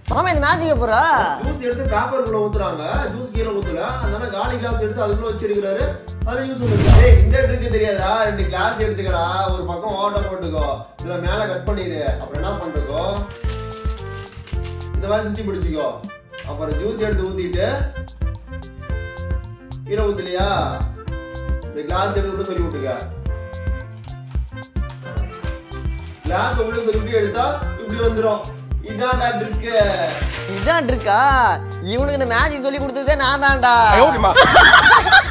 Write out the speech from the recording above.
மாமா இந்த மேஜிக் போறா ஜூஸ் எடுத்து பேப்பருக்குள்ள ஊத்துறாங்க ஜூஸ் கீழே ஊத்தல அதனால காலி கிளாஸ் எடுத்து அதுக்குள்ள வச்சு எடுக்கிறாரு அது யூஸ் பண்ணுது டேய் இந்த ட்ரிக் தெரியாதா ரெண்டு கிளாஸ் எடுத்துக்கடா ஒரு பக்கம் ஓட்ட போட்டுக்கோ இல்ல மேல கட் பண்ணிடு அப்புறம் என்ன பண்றக்கோ இந்த மாதிரி சுத்தி பிடிச்சிக்கோ அப்புறம் ஜூஸ் எடுத்து ஊத்திட்டு கீழே ஊத்தலையா இந்த கிளாஸ் எடுத்து உள்ள சொல்லி விட்டுக்க கிளாஸ் உள்ள சொல்லி விட்டு எடுத்தா இப்படி வந்துரும் இதான்டா ட்ரிக்கு இதான் இருக்கா இவனுக்கு இந்த மேஜிக் சொல்லி கொடுத்ததே நான் தான்டா